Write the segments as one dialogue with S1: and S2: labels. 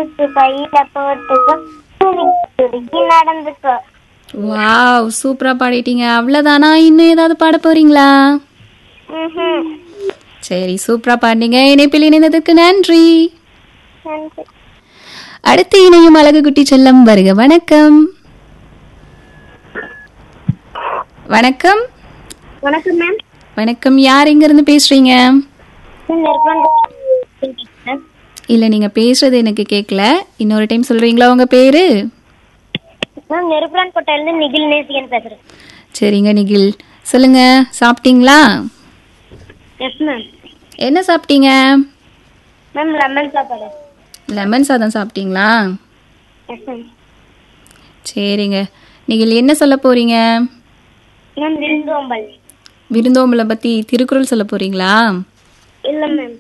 S1: எடுத்து கையில போட்டுக்கோ துருக்கி துருக்கி நடந்துக்கோ
S2: வாவ் சூப்பரா பாடிட்டீங்க அவ்வளவுதானா இன்னும் ஏதாவது பாட போறீங்களா
S1: ம்ஹும்.
S2: சரி சூப்பரா பாடினீங்க இணைப்பில் இணைந்ததற்கு நன்றி
S1: நன்றி
S2: அடுத்து இணையும் அழகு குட்டி செல்லம் வருக வணக்கம் வணக்கம்
S1: வணக்கம் மேம்
S2: வணக்கம் யார் எங்க இருந்து பேசுறீங்க
S1: நெருப்பான்
S2: இல்ல நீங்க பேசுறது எனக்கு கேட்கல இன்னொரு டைம் சொல்றீங்களா உங்க பேரு
S1: மேம் நெருப்புலான் கோட்டையிலிருந்து நிகில் நேசிகன் பேசுறேன்
S2: சரிங்க நிகில் சொல்லுங்க சாப்பிட்டீங்களா
S1: எஸ் மேம்
S2: என்ன சாப்பிட்டீங்க
S1: மேம் லெமன் சாப்பாடு
S2: லெமன் சாதம் சாப்பிட்டீங்களா
S1: எஸ் மேம்
S2: சரிங்க நிகில் என்ன சொல்ல போறீங்க
S1: மேம் விருந்தோம்பல்
S2: விருந்தோம்பலை பத்தி திருக்குறள் சொல்ல போறீங்களா
S1: இல்ல மேம்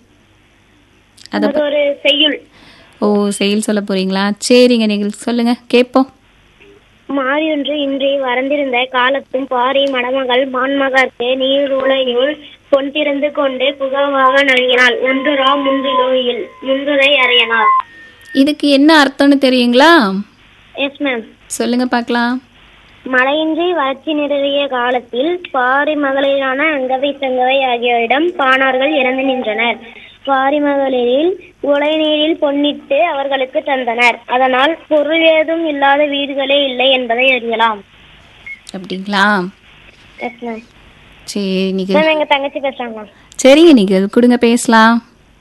S2: அத
S1: அது ஒரு செய்யுள்
S2: ஓ செயல் சொல்ல போறீங்களா சரிங்க நிகில் சொல்லுங்க கேட்போம்
S1: மாறியொன்று இன்றே வரந்திருந்த காலத்தும் பாரி மடமகள் மான்மகர்க்கு நீர் உலையுள் பொன்திறந்து கொண்டு புகவாக நல்கினாள் ஒன்றுரா முந்திலோயில் முந்துரை அறையனார்
S2: இதுக்கு என்ன அர்த்தம்னு தெரியுங்களா
S1: எஸ் மேம்
S2: சொல்லுங்க பார்க்கலாம்
S1: மழையின்றி வறட்சி நிறுவிய காலத்தில் பாரி மகளிரான அங்கவை சங்கவை ஆகியோரிடம் பாணார்கள் இறந்து நின்றனர் பாரி மகளிரில் உலை நீரில் பொன்னிட்டு அவர்களுக்கு தந்தனர் அதனால் பொருள் ஏதும் இல்லாத வீடுகளே இல்லை என்பதை அறியலாம்
S2: அப்படிங்களா
S1: எஸ் மேம்
S2: சரி நிகில்
S1: மேம் எங்க தங்கச்சி பேசுறாங்க மேம்
S2: சரிங்க நிகில் கொடுங்க பேசலாம்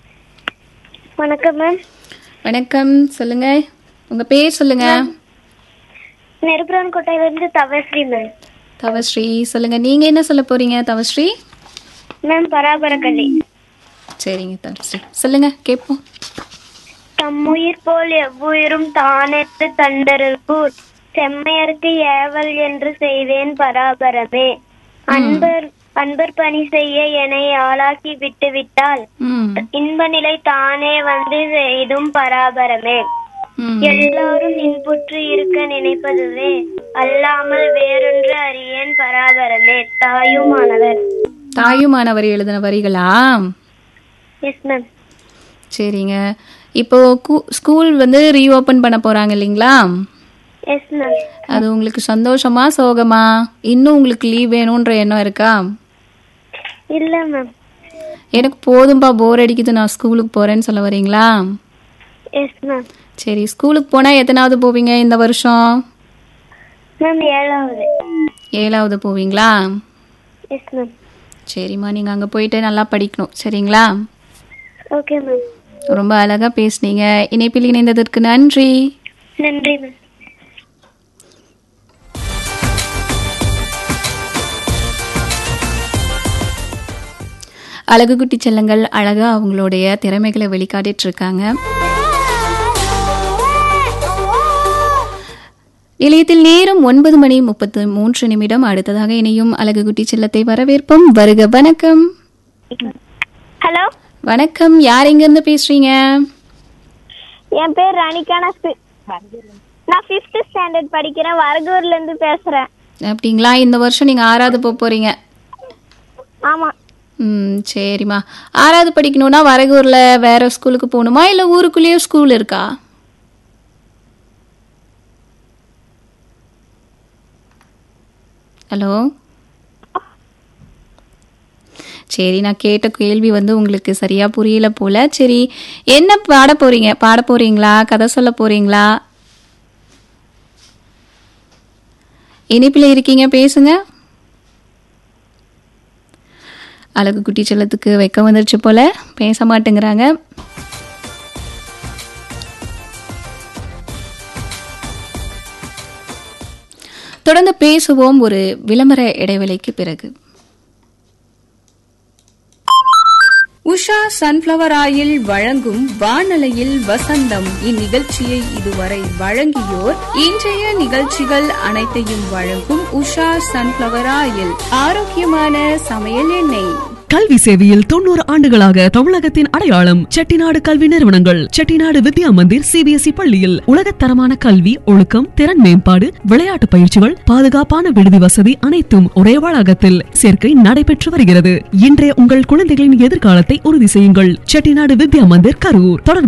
S1: வணக்கம் மேம்
S2: வணக்கம் சொல்லுங்க உங்க பேர் சொல்லுங்க
S1: நெருப்புரான் கோட்டையிலிருந்து தவஸ்ரீ மேம்
S2: தவஸ்ரீ சொல்லுங்க நீங்க என்ன சொல்ல போறீங்க தவஸ்ரீ
S1: மேம் பராபரக்கல்லி
S2: சரிங்க தவஸ்ரீ சொல்லுங்க கேட்போம்
S1: தம்முயிர் போல் எவ்வுயிரும் தானெத்து தண்டருக்கூர் செம்மையர்க்கு ஏவல் என்று செய்வேன் பராபரமே அன்பர் அன்பர் பணி செய்ய என்னை ஆளாக்கி விட்டு விட்டால்
S2: ம்
S1: இன்ப நிலை தானே வந்து செய்தும் பராபரமே
S2: ம்
S1: எல்லாரும் இன்புற்று இருக்க நினைப்பதுவே அல்லாமல் வேறொன்று அறியேன் பராபரமே தாயுமானவர்
S2: தாயுமானவர் எழுதின வரிகளா
S1: எஸ் மேம்
S2: சரிங்க இப்போ கு- ஸ்கூல் வந்து ரீஓபன் பண்ண போறாங்க இல்லைங்களா
S1: எஸ் மேம்
S2: அது உங்களுக்கு சந்தோஷமா சோகமா இன்னும் உங்களுக்கு லீவ் வேணும்ன்ற எண்ணம் இருக்கா
S1: இல்ல மேம்
S2: எனக்கு போதும்பா போர் அடிக்குது நான் ஸ்கூலுக்கு போறேன்னு சொல்ல வரீங்களா
S1: எஸ் மேம்
S2: சரி ஸ்கூலுக்கு போனா எத்தனாவது போவீங்க இந்த வருஷம்
S1: மேம் ஏழாவது
S2: ஏழாவது போவீங்களா
S1: எஸ் மேம்
S2: சரிம்மா நீங்க அங்க போயிட்டு நல்லா படிக்கணும் சரிங்களா
S1: ஓகே மேம்
S2: ரொம்ப அழகா பேசுனீங்க இணைப்பில் இணைந்ததற்கு நன்றி
S1: நன்றி மேம்
S2: அழகு குட்டி செல்லங்கள் அழகா அவங்களுடைய திறமைகளை வெளிக்காட்டிட்டு இருக்காங்க நிலையத்தில் நேரம் ஒன்பது மணி முப்பத்து மூன்று நிமிடம் அடுத்ததாக இணையும் அழகு குட்டி செல்லத்தை வரவேற்போம் வருக வணக்கம்
S1: ஹலோ
S2: வணக்கம் யார் எங்கிருந்து பேசுறீங்க
S1: என் பேர் ரணிகா நான் fi- நான் ஃபிஃப்த் ஸ்டாண்டர்ட் படிக்கிறேன் வரகூர்ல இருந்து பேசுறேன்
S2: அப்படிங்களா இந்த வருஷம் நீங்க ஆறாவது போக போறீங்க
S1: ஆமா
S2: ம் சரிம்மா ஆறாவது படிக்கணும்னா வரகூர்ல வேற ஸ்கூலுக்கு போகணுமா இல்ல ஊருக்குள்ளேயே ஸ்கூல் இருக்கா ஹலோ சரி நான் கேட்ட கேள்வி வந்து உங்களுக்கு சரியா புரியல போல சரி என்ன பாட போறீங்க பாட போறீங்களா கதை சொல்ல போறீங்களா இனிப்பில் இருக்கீங்க பேசுங்க அழகு குட்டி செல்லத்துக்கு வைக்க வந்துருச்சு போல பேச மாட்டேங்கிறாங்க தொடர்ந்து பேசுவோம் ஒரு விளம்பர இடைவேளைக்கு பிறகு
S3: உஷா சன்ஃப்ளவர் ஆயில் வழங்கும் வானலையில் வசந்தம் இந்நிகழ்ச்சியை இதுவரை வழங்கியோர் இன்றைய நிகழ்ச்சிகள் அனைத்தையும் வழங்கும் உஷா சன்ஃப்ளவர் ஆயில் ஆரோக்கியமான சமையல் எண்ணெய்
S4: கல்வி சேவையில் தொண்ணூறு ஆண்டுகளாக தமிழகத்தின் அடையாளம் செட்டிநாடு கல்வி நிறுவனங்கள் செட்டிநாடு வித்யா மந்திர் சிபிஎஸ்இ பள்ளியில் உலகத்தரமான கல்வி ஒழுக்கம் திறன் மேம்பாடு விளையாட்டு பயிற்சிகள் பாதுகாப்பான விடுதி வசதி அனைத்தும் ஒரே வளாகத்தில் சேர்க்கை நடைபெற்று வருகிறது இன்றைய உங்கள் குழந்தைகளின் எதிர்காலத்தை உறுதி செய்யுங்கள் செட்டிநாடு வித்யா மந்திர் கரூர் தொடர்பு